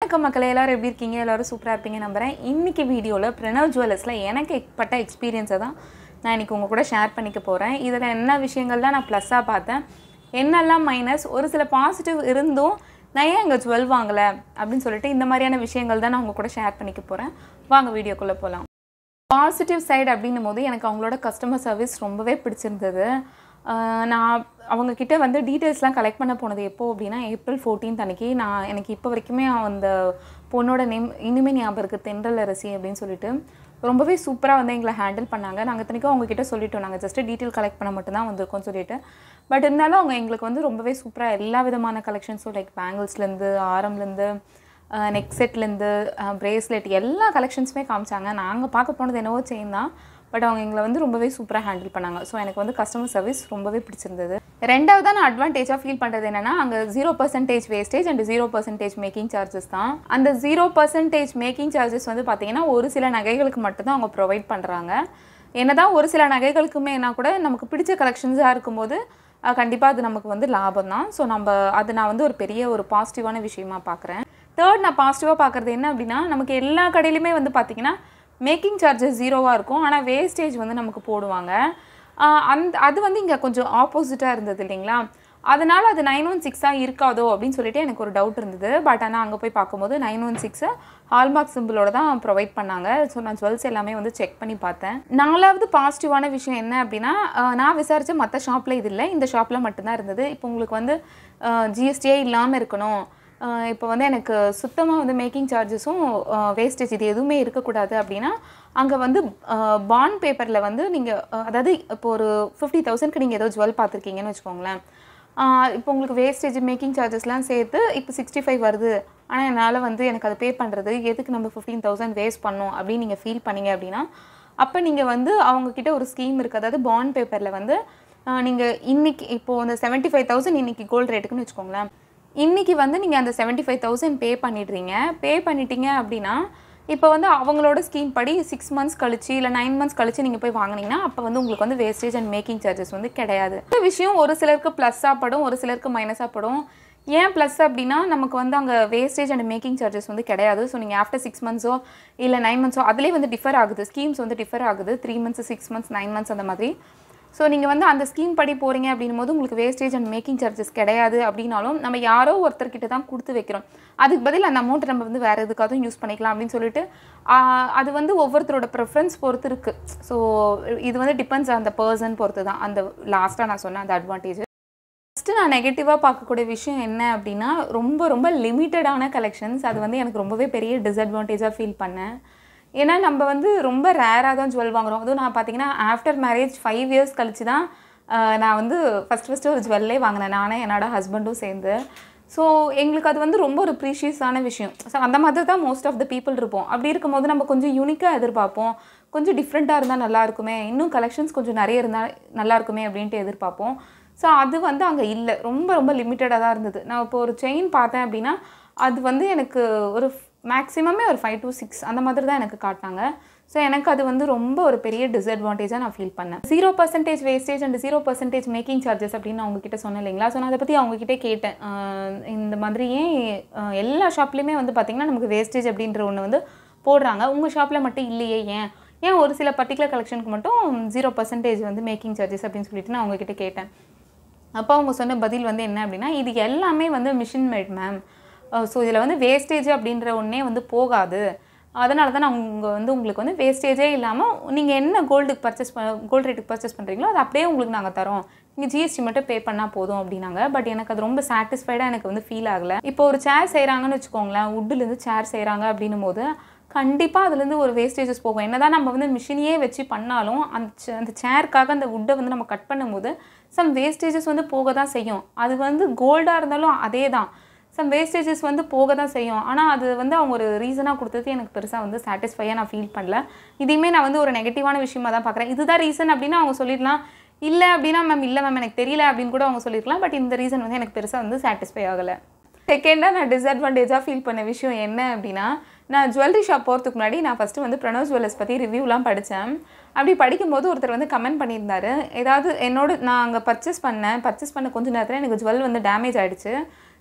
வணக்கம் மக்களே எல்லாரும் எப்படி இருக்கீங்க எல்லாரும் சூப்பராக இருப்பீங்க நம்புறேன் இன்னைக்கு வீடியோவில் பிரணவ் ஜுவல்லர்ஸில் எனக்கு ஏற்பட்ட எக்ஸ்பீரியன்ஸை தான் நான் இன்னைக்கு உங்கள் கூட ஷேர் பண்ணிக்க போகிறேன் இதில் என்ன விஷயங்கள்லாம் நான் ப்ளஸ்ஸாக பார்த்தேன் என்னெல்லாம் மைனஸ் ஒரு சில பாசிட்டிவ் இருந்தும் நான் ஏன் இங்கே ஜுவல் வாங்கலை அப்படின்னு சொல்லிட்டு இந்த மாதிரியான விஷயங்கள் தான் நான் உங்கள் கூட ஷேர் பண்ணிக்க போகிறேன் வாங்க வீடியோக்குள்ளே போகலாம் பாசிட்டிவ் சைடு அப்படின்னும் போது எனக்கு அவங்களோட கஸ்டமர் சர்வீஸ் ரொம்பவே பிடிச்சிருந்தது ஆஹ் நான் அவங்கக்கிட்ட வந்து டீட்டெயில்ஸ்லாம் கலெக்ட் பண்ண போனது எப்போ அப்படின்னா ஏப்ரல் ஃபோர்டீன்த் அன்னைக்கு நான் எனக்கு இப்போ வரைக்குமே அந்த பொண்ணோட நேம் இனிமே ஞாபகம் இருக்குது தென்றல் அரசி அப்படின்னு சொல்லிட்டு ரொம்பவே சூப்பராக வந்து எங்களை ஹேண்டில் பண்ணாங்க நாங்கள் இத்தனைக்கும் அவங்கக்கிட்ட சொல்லிட்டோம் நாங்கள் ஜஸ்ட் டீட்டெயில் கலெக்ட் பண்ண மட்டும் தான் வந்திருக்கோம் சொல்லிட்டு பட் இருந்தாலும் அவங்க எங்களுக்கு வந்து ரொம்பவே சூப்பராக எல்லா விதமான கலெக்ஷன்ஸும் லைக் பேங்கிள்ஸ்லேருந்து ஆரம்லேருந்து நெக் செட்லேருந்து பிரேஸ்லெட் எல்லா கலெக்ஷன்ஸுமே காமிச்சாங்க நாங்கள் பார்க்க போனது என்னவோ செயின் தான் பட் அவங்க எங்களை வந்து ரொம்பவே சூப்பராக ஹேண்டில் பண்ணாங்க ஸோ எனக்கு வந்து கஸ்டமர் சர்வீஸ் ரொம்பவே பிடிச்சிருந்தது ரெண்டாவது நான் அட்வான்டேஜாக ஃபீல் பண்ணுறது என்னன்னா அங்கே zero percentage wastage and zero percentage making charges தான் அந்த ஜீரோ பர்சன்டேஜ் மேக்கிங் சார்ஜஸ் வந்து பார்த்தீங்கன்னா ஒரு சில நகைகளுக்கு மட்டும்தான் அவங்க ப்ரொவைட் பண்ணுறாங்க என்னதான் ஒரு சில நகைகளுக்குமே என்ன கூட நமக்கு பிடிச்ச கலெக்ஷன்ஸாக இருக்கும்போது கண்டிப்பாக அது நமக்கு வந்து லாபம் தான் ஸோ நம்ம அது நான் வந்து ஒரு பெரிய ஒரு பாசிட்டிவான விஷயமா பார்க்குறேன் தேர்ட் நான் பாசிட்டிவாக பார்க்குறது என்ன அப்படின்னா நமக்கு எல்லா கடையிலுமே வந்து பார்த்திங்கன்னா மேக்கிங் சார்ஜஸ் ஜீரோவாக இருக்கும் ஆனால் வேஸ்டேஜ் வந்து நமக்கு போடுவாங்க ஆஹ் அந்த அது வந்து இங்கே கொஞ்சம் ஆப்போசிட்டாக இருந்தது இல்லைங்களா அதனால் அது நைன் ஒன் சிக்ஸாக இருக்காதோ அப்படின்னு சொல்லிட்டு எனக்கு ஒரு டவுட் இருந்தது பட் ஆனால் அங்கே போய் பார்க்கும்போது நைன் ஒன் சிக்ஸை ஹால்மார்க் சிம்பிளோட தான் ப்ரொவைட் பண்ணாங்க ஸோ நான் ஜுவல்ஸ் எல்லாமே வந்து செக் பண்ணி பார்த்தேன் நாலாவது பாசிட்டிவான விஷயம் என்ன அப்படின்னா ஆஹ் நான் விசாரித்த மற்ற ஷாப்பில் இது இல்லை இந்த ஷாப்பில் மட்டும்தான் இருந்தது இப்போ உங்களுக்கு வந்து ஜிஎஸ்டியே இல்லாமல் இருக்கணும் இப்போ வந்து எனக்கு சுத்தமாக வந்து மேக்கிங் சார்ஜஸும் வேஸ்டேஜ் இது எதுவுமே இருக்கக்கூடாது அப்படின்னா அங்கே வந்து பாண்ட் பேப்பரில் வந்து நீங்கள் அதாவது இப்போ ஒரு ஃபிஃப்டி தௌசண்ட்க்கு நீங்கள் ஏதோ ஜுவல் பார்த்துருக்கீங்கன்னு வச்சுக்கோங்களேன் ஆஹ் இப்போ உங்களுக்கு வேஸ்டேஜ் மேக்கிங் சார்ஜஸ்லாம் சேர்த்து இப்போ சிக்ஸ்டி ஃபைவ் வருது ஆனால் என்னால் வந்து எனக்கு அதை பே பண்ணுறது எதுக்கு நம்ம ஃபிஃப்டீன் தௌசண்ட் வேஸ்ட் பண்ணோம் அப்படின்னு நீங்கள் ஃபீல் பண்ணீங்க அப்படின்னா அப்போ நீங்கள் வந்து அவங்கக்கிட்ட ஒரு ஸ்கீம் இருக்குது அதாவது பாண்ட் பேப்பரில் வந்து நீங்கள் இன்னைக்கு இப்போது அந்த செவன்ட்டி ஃபைவ் தௌசண்ட் இன்றைக்கி கோல்டு ரேட்டுக்குன்னு வச்சுக்கோங்களேன் இன்றைக்கி வந்து நீங்கள் அந்த செவன்ட்டி ஃபைவ் தௌசண்ட் பே பண்ணிடுறீங்க பே பண்ணிட்டீங்க அப்படின்னா இப்போ வந்து அவங்களோட ஸ்கீம் படி சிக்ஸ் மந்த்ஸ் கழிச்சு இல்லை நைன் மந்த்ஸ் கழிச்சு நீங்கள் போய் வாங்கினீங்கன்னா அப்போ வந்து உங்களுக்கு வந்து வேஸ்டேஜ் அண்ட் மேக்கிங் சார்ஜஸ் வந்து கிடையாது இந்த விஷயம் ஒரு சிலருக்கு ப்ளஸ்ஸாக படும் ஒரு சிலருக்கு மைனஸாக படும் ஏன் ப்ளஸ் அப்படின்னா நமக்கு வந்து அங்கே வேஸ்டேஜ் அண்ட் மேக்கிங் சார்ஜஸ் வந்து கிடையாது ஸோ நீங்கள் ஆஃப்டர் சிக்ஸ் மந்த்ஸோ இல்லை நைன் மந்த்ஸோ அதுலேயே வந்து டிஃபர் ஆகுது ஸ்கீம்ஸ் வந்து டிஃபர் ஆகுது three months six months nine months அந்த மாதிரி ஸோ நீங்கள் வந்து அந்த ஸ்கீம் படி போகிறீங்க அப்படின்னும் போது உங்களுக்கு வேஸ்டேஜ் அண்ட் மேக்கிங் சார்ஜஸ் கிடையாது அப்படின்னாலும் நம்ம யாரோ ஒருத்தர்கிட்ட தான் கொடுத்து வைக்கிறோம் அதுக்கு பதில் அந்த அமௌண்ட்டை நம்ம வந்து வேறு எதுக்காகவும் யூஸ் பண்ணிக்கலாம் அப்படின்னு சொல்லிட்டு ஆஹ், அது வந்து ஒவ்வொருத்தரோட ப்ரிஃபரன்ஸ் பொறுத்து இருக்குது ஸோ இது வந்து டிபெண்ட்ஸ் அந்த பர்சன் பொறுத்து தான் அந்த லாஸ்ட்டாக நான் சொன்ன அந்த அட்வான்டேஜ் ஃபஸ்ட்டு நான் நெகட்டிவாக பார்க்கக்கூடிய விஷயம் என்ன அப்படின்னா ரொம்ப ரொம்ப லிமிட்டடான கலெக்ஷன்ஸ் அது வந்து எனக்கு ரொம்பவே பெரிய டிஸ்அட்வான்டேஜாக ஃபீல் பண்ணேன் ஏன்னா நம்ம வந்து ரொம்ப ரேராக தான் ஜுவல் வாங்குறோம் அதுவும் நான் பார்த்தீங்கன்னா ஆஃப்டர் மேரேஜ் ஃபைவ் இயர்ஸ் கழிச்சு தான் ஆஹ், நான் வந்து ஃபஸ்ட் ஃபஸ்ட்டு ஒரு ஜுவல்லே வாங்கினேன் நானே என்னோட ஹஸ்பண்டும் சேர்ந்து ஸோ எங்களுக்கு அது வந்து ரொம்ப ஒரு ப்ரீஷியஸான விஷயம் ஸோ அந்த மாதிரி தான் மோஸ்ட் ஆஃப் த பீப்புள் இருப்போம் அப்படி இருக்கும்போது நம்ம கொஞ்சம் யூனிக்காக எதிர்பார்ப்போம் கொஞ்சம் டிஃப்ரெண்ட்டாக இருந்தால் நல்லா இருக்குமே இன்னும் கலெக்ஷன்ஸ் கொஞ்சம் நிறைய இருந்தால் நல்லா இருக்குமே அப்படின்ட்டு எதிர்பார்ப்போம் ஸோ அது வந்து அங்கே இல்லை ரொம்ப ரொம்ப லிமிட்டடாக தான் இருந்தது நான் இப்போ ஒரு செயின் பார்த்தேன் அப்படின்னா அது வந்து எனக்கு ஒரு மேக்ஸிமமே ஒரு ஃபைவ் to சிக்ஸ் அந்த மாதிரி தான் எனக்கு காட்டினாங்க ஸோ எனக்கு அது வந்து ரொம்ப ஒரு பெரிய டிஸ்அட்வான்டேஜாக நான் ஃபீல் பண்ணேன் zero percentage wastage and zero percentage making charges அப்படின்னு நான் உங்ககிட்ட சொன்னேன் இல்லைங்களா ஸோ நான் அதை பற்றி அவங்ககிட்ட கேட்டேன் ஆஹ் இந்த மாதிரி ஏன் ஆஹ் எல்லா ஷாப்லேயுமே வந்து பார்த்திங்கன்னா நமக்கு வேஸ்டேஜ் அப்படின்ற ஒன்று வந்து போடுறாங்க உங்கள் ஷாப்பில் மட்டும் இல்லையே ஏன் ஏன் ஒரு சில பர்டிகுலர் கலெக்ஷனுக்கு மட்டும் ஜீரோ பர்சன்டேஜ் வந்து மேக்கிங் சார்ஜஸ் அப்படின்னு சொல்லிட்டு நான் அவங்ககிட்ட கேட்டேன் அப்போ அவங்க சொன்ன பதில் வந்து என்ன அப்படின்னா இது எல்லாமே வந்து மிஷின் மேட் மேம் ஸோ இதில் வந்து வேஸ்டேஜ் அப்படின்ற ஒன்றே வந்து போகாது அதனால தான் நான் உங்கள் வந்து உங்களுக்கு வந்து வேஸ்டேஜே இல்லாமல் நீங்கள் என்ன கோல்டுக்கு பர்ச்சேஸ் ப கோல்டு ரேட்டுக்கு பர்ச்சேஸ் பண்ணுறீங்களோ அது அப்படியே உங்களுக்கு நாங்கள் தரோம் நீங்கள் ஜிஎஸ்டி மட்டும் பே பண்ணால் போதும் அப்படின்னாங்க பட் எனக்கு அது ரொம்ப சாட்டிஸ்ஃபைடாக எனக்கு வந்து ஃபீல் ஆகலை இப்போ ஒரு சேர் செய்கிறாங்கன்னு வச்சுக்கோங்களேன் வுட்டுலேருந்து சேர் செய்கிறாங்க அப்படின்னும் போது கண்டிப்பாக அதுலேருந்து ஒரு வேஸ்டேஜஸ் போகும் என்னதான் நம்ம வந்து மிஷினையே வச்சு பண்ணாலும் அந்த சே- அந்த சேருக்காக அந்த வுட்டை வந்து நம்ம கட் பண்ணும்போது சம் வேஸ்டேஜஸ் வந்து போக தான் செய்யும் அது வந்து கோல்டாக இருந்தாலும் அதே தான் சம் வேஸ்டேஜஸ் வந்து போக தான் செய்யும் ஆனால் அது வந்து அவங்க ஒரு ரீசனாக கொடுத்தது எனக்கு பெருசாக வந்து சாட்டிஸ்ஃபையாக நான் ஃபீல் பண்ணல இதையுமே நான் வந்து ஒரு நெகட்டிவான விஷயமா தான் பார்க்குறேன் இதுதான் ரீசன் அப்படின்னு அவங்க சொல்லிடலாம் இல்லை அப்படின்னா மேம் இல்லை மேம் எனக்கு தெரியல அப்படின்னு கூட அவங்க சொல்லியிருக்கலாம் பட் இந்த ரீசன் வந்து எனக்கு பெருசாக வந்து சாட்டிஸ்ஃபை ஆகலை செகண்டாக நான் டிஸ்அட்வான்டேஜாக ஃபீல் பண்ண விஷயம் என்ன அப்படின்னா நான் ஜுவல்லரி ஷாப் போகிறதுக்கு முன்னாடி நான் ஃபஸ்ட்டு வந்து பிரணவ் ஜுவல்லர்ஸ் பற்றி ரிவ்யூலாம் படித்தேன் அப்படி படிக்கும்போது ஒருத்தர் வந்து கமெண்ட் பண்ணியிருந்தாரு ஏதாவது என்னோட நான் அங்கே பர்ச்சேஸ் பண்ணேன் பர்ச்சேஸ் பண்ண கொஞ்ச நேரத்தில் எனக்கு ஜுவல் வந்து டேமேஜ் ஆகிடுச்சு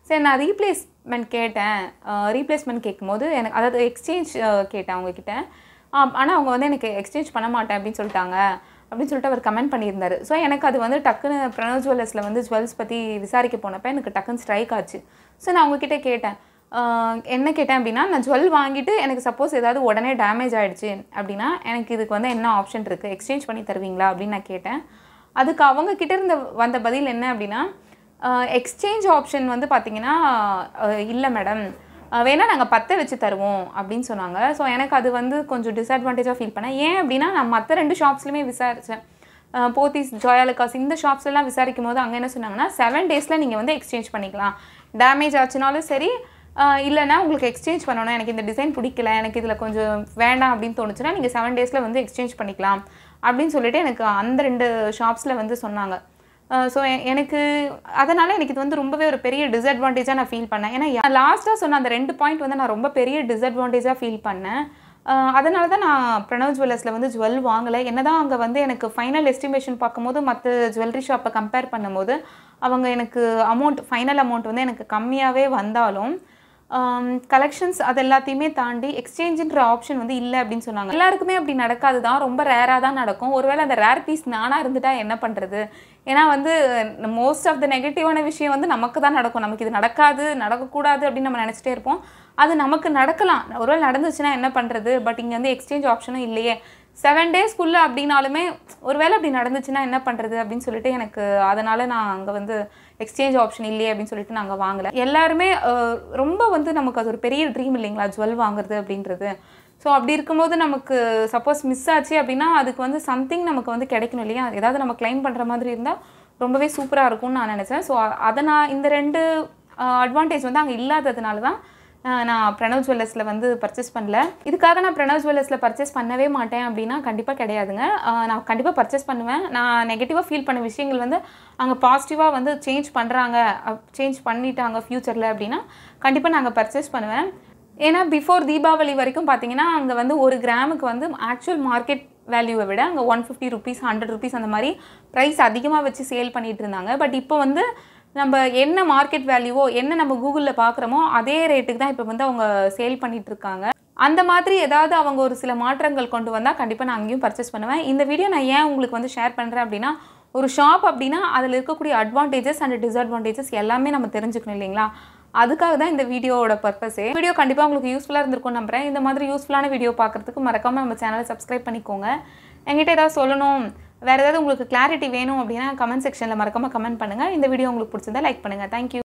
சரி நான் ரீப்ளேஸ்மெண்ட் கேட்டேன் ரீப்ளேஸ்மெண்ட் கேட்கும்போது எனக்கு அதாவது எக்ஸ்சேஞ்ச் கேட்டேன் அவங்கக்கிட்ட ஆனால் அவங்க வந்து எனக்கு எக்ஸ்சேஞ்ச் பண்ண மாட்டேன் அப்படின்னு சொல்லிட்டாங்க அப்படின்னு சொல்லிட்டு அவர் கமெண்ட் பண்ணியிருந்தாரு ஸோ எனக்கு அது வந்து டக்குன்னு பிரணவ் ஜுவல்லர்ஸில் வந்து ஜுவல்ஸ் பற்றி விசாரிக்க போனப்போ எனக்கு டக்குன்னு ஸ்ட்ரைக் ஆச்சு ஸோ நான் அவங்கக்கிட்ட கேட்டேன் ஆஹ் என்ன கேட்டேன் அப்படின்னா நான் ஜுவல் வாங்கிட்டு எனக்கு சப்போஸ் ஏதாவது உடனே டேமேஜ் ஆகிடுச்சு அப்படின்னா எனக்கு இதுக்கு வந்து என்ன ஆப்ஷன் இருக்குது எக்ஸ்சேஞ்ச் பண்ணி தருவீங்களா அப்படின்னு நான் கேட்டேன் அதுக்கு அவங்க கிட்ட இருந்த வந்த பதில் என்ன அப்படின்னா எக்ஸ்சேஞ்ச் ஆப்ஷன் வந்து பார்த்தீங்கன்னா இல்லை மேடம் வேணால் நாங்கள் பத்தை வச்சு தருவோம் அப்படின்னு சொன்னாங்க ஸோ எனக்கு அது வந்து கொஞ்சம் டிஸ்அட்வான்டேஜாக ஃபீல் பண்ணேன் ஏன் அப்படின்னா நான் மற்ற ரெண்டு ஷாப்ஸ்லையுமே விசாரித்தேன் போத்தீஸ் ஜோயாலுக்காஸ் இந்த ஷாப்ஸ்லாம் விசாரிக்கும் போது அங்கே என்ன சொன்னாங்கன்னா செவன் டேஸில் நீங்கள் வந்து எக்ஸ்சேஞ்ச் பண்ணிக்கலாம் டேமேஜ் ஆச்சுனாலும் சரி ஆஹ் இல்லைன்னா உங்களுக்கு எக்ஸ்சேஞ்ச் பண்ணணும் எனக்கு இந்த டிசைன் பிடிக்கல எனக்கு இதில் கொஞ்சம் வேண்டாம் அப்படின்னு தோணுச்சுன்னா நீங்கள் செவன் டேஸில் வந்து எக்ஸ்சேஞ்ச் பண்ணிக்கலாம் அப்படின்னு சொல்லிட்டு எனக்கு அந்த ரெண்டு ஷாப்ஸில் வந்து சொன்னாங்க ஸோ எனக்கு அதனால் எனக்கு இது வந்து ரொம்பவே ஒரு பெரிய டிஸ்அட்வான்டேஜாக நான் ஃபீல் பண்ணேன் ஏன்னா லாஸ்ட்டாக சொன்ன அந்த ரெண்டு பாயிண்ட் வந்து நான் ரொம்ப பெரிய டிஸ்அட்வான்டேஜாக ஃபீல் பண்ணேன் அதனால தான் நான் பிரணவ் ஜுவல்லர்ஸில் வந்து ஜுவல் வாங்கலை என்னதான் அங்கே வந்து எனக்கு ஃபைனல் எஸ்டிமேஷன் பார்க்கும்போது மற்ற ஜுவல்லரி ஷாப்பை கம்பேர் பண்ணும்போது அவங்க எனக்கு அமௌண்ட் ஃபைனல் அமௌண்ட் வந்து எனக்கு கம்மியாகவே வந்தாலும் கலெக்ஷன்ஸ் அது எல்லாத்தையுமே தாண்டி எக்ஸ்சேஞ்சுன்ற ஆப்ஷன் வந்து இல்லை அப்படின்னு சொன்னாங்க எல்லாருக்குமே அப்படி நடக்காது தான் ரொம்ப ரேராக தான் நடக்கும் ஒருவேளை அந்த ரேர் பீஸ் நானாக இருந்துட்டா என்ன பண்ணுறது ஏன்னா வந்து மோஸ்ட் ஆஃப் த நெகட்டிவான விஷயம் வந்து நமக்கு தான் நடக்கும் நமக்கு இது நடக்காது நடக்கக்கூடாது அப்படின்னு நம்ம நினச்சிட்டே இருப்போம் அது நமக்கு நடக்கலாம் ஒருவேளை நடந்துச்சுன்னா என்ன பண்ணுறது பட் இங்கே வந்து எக்ஸ்சேஞ்ச் ஆப்ஷனும் இல்லையே செவன் டேஸ்க்குள்ளே அப்படின்னாலுமே ஒருவேளை அப்படி நடந்துச்சுன்னா என்ன பண்ணுறது அப்படின்னு சொல்லிட்டு எனக்கு அதனால் நான் அங்கே வந்து எக்ஸ்சேஞ்ச் ஆப்ஷன் இல்லையே அப்படின்னு சொல்லிட்டு நாங்கள் வாங்கலை எல்லாருமே அஹ், ரொம்ப வந்து நமக்கு அது ஒரு பெரிய ட்ரீம் இல்லைங்களா ஜுவல் வாங்குறது அப்படின்றது ஸோ அப்படி இருக்கும்போது நமக்கு சப்போஸ் மிஸ் ஆச்சு அப்படின்னா அதுக்கு வந்து சம்திங் நமக்கு வந்து கிடைக்கணும் இல்லையா ஏதாவது நம்ம க்ளைம் பண்ணுற மாதிரி இருந்தால் ரொம்பவே சூப்பராக இருக்கும்னு நான் நினச்சேன் ஸோ அதை நான் இந்த ரெண்டு அட்வான்டேஜ் வந்து அங்கே இல்லாததுனால தான் அஹ், நான் பிரணவ் ஜுவல்லர்ஸில் வந்து பர்ச்சேஸ் பண்ணல இதுக்காக நான் பிரணவ் ஜுவல்லர்ஸில் பர்ச்சேஸ் பண்ணவே மாட்டேன் அப்படின்னா கண்டிப்பாக கிடையாதுங்க அஹ், நான் கண்டிப்பாக பர்ச்சேஸ் பண்ணுவேன் நான் நெகட்டிவாக ஃபீல் பண்ண விஷயங்கள் வந்து அங்கே பாசிட்டிவாக வந்து சேஞ்ச் பண்ணுறாங்க சேஞ்ச் பண்ணிட்டாங்க ஃப்யூச்சரில் அப்படின்னா கண்டிப்பாக நாங்கள் பர்ச்சேஸ் பண்ணுவேன் ஏன்னா பிஃபோர் தீபாவளி வரைக்கும் பார்த்தீங்கன்னா அங்கே வந்து ஒரு கிராமுக்கு வந்து ஆக்சுவல் மார்க்கெட் வேல்யூவை விட அங்கே one fifty rupees hundred rupees அந்த மாதிரி ப்ரைஸ் அதிகமாக வச்சு சேல் பண்ணிட்டு இருந்தாங்க பட் இப்போ வந்து நம்ம என்ன மார்க்கெட் வேல்யூவோ என்ன நம்ம கூகுளில் பார்க்குறோமோ அதே ரேட்டுக்கு தான் இப்போ வந்து அவங்க சேல் பண்ணிட்டு இருக்காங்க அந்த மாதிரி ஏதாவது அவங்க ஒரு சில மாற்றங்கள் கொண்டு வந்தால் கண்டிப்பாக நான் அங்கேயும் பர்ச்சேஸ் பண்ணுவேன் இந்த வீடியோ நான் ஏன் உங்களுக்கு வந்து ஷேர் பண்ணுறேன் அப்படின்னா ஒரு ஷாப் அப்படின்னா அதில் இருக்கக்கூடிய அட்வான்டேஜஸ் அண்ட் டிஸ்அட்வான்டேஜஸ் எல்லாமே நம்ம தெரிஞ்சுக்கணும் இல்லைங்களா அதுக்காக தான் இந்த வீடியோவோட பர்பஸே வீடியோ கண்டிப்பாக உங்களுக்கு யூஸ்ஃபுல்லாக இருந்திருக்கும் நம்புறேன் இந்த மாதிரி யூஸ்ஃபுல்லான வீடியோ பார்க்குறதுக்கு மறக்காமல் நம்ம சேனலை சப்ஸ்கிரைப் பண்ணிக்கோங்க என்கிட்ட ஏதாவது சொல்லணும் வேறு ஏதாவது உங்களுக்கு கிளாரிட்டி வேணும் அப்படின்னா கமெண்ட் செக்ஷனில் மறக்காமல் கமெண்ட் பண்ணுங்கள் இந்த வீடியோ உங்களுக்கு பிடிச்சிருந்தா லைக் பண்ணுங்கள் தேங்க்யூ